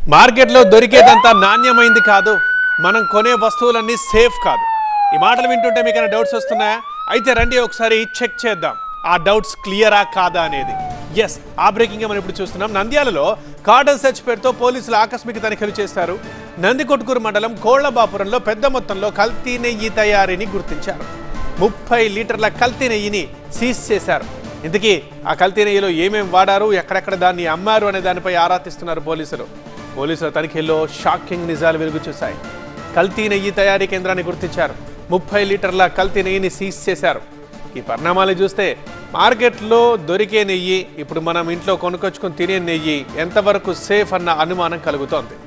మార్కెట్లో దొరికేదంతా నాణ్యమైంది కాదు మనం కొనే వస్తువులన్నీ సేఫ్ కాదు ఈ మాటలు వింటుంటే మీకు ఏమైనా డౌట్స్ వస్తున్నాయా అయితే రండి ఒకసారి చెక్ చేద్దాం ఆ డౌట్స్ క్లియరా కాదా అనేది ఎస్ ఆ బ్రేకింగ్ మనం ఇప్పుడు చూస్తున్నాం నంద్యాలలో కార్డన్ సెర్చ్ పేరుతో పోలీసులు ఆకస్మిక తనిఖీలు చేశారు నందికొట్కూరు మండలం కోళ్లబాపురంలో పెద్ద మొత్తంలో కల్తీ నెయ్యి తయారీని గుర్తించారు ముప్పై లీటర్ల కల్తీ నెయ్యిని సీజ్ చేశారు ఇంతకీ ఆ కల్తీ నెయ్యిలో ఏమేం వాడారు ఎక్కడెక్కడ దాన్ని అమ్మారు అనే దానిపై ఆరా తీస్తున్నారు పోలీసులు పోలీసుల తనిఖీల్లో షాకింగ్ నిజాలు వెలుగు చూశాయి కల్తీ నెయ్యి తయారీ కేంద్రాన్ని గుర్తించారు ముప్పై లీటర్ల కల్తీ నెయ్యిని సీజ్ చేశారు ఈ పరిణామాలు చూస్తే మార్కెట్లో దొరికే నెయ్యి ఇప్పుడు మనం ఇంట్లో కొనుక్కొచ్చుకొని తినే నెయ్యి ఎంతవరకు సేఫ్ అన్న అనుమానం కలుగుతోంది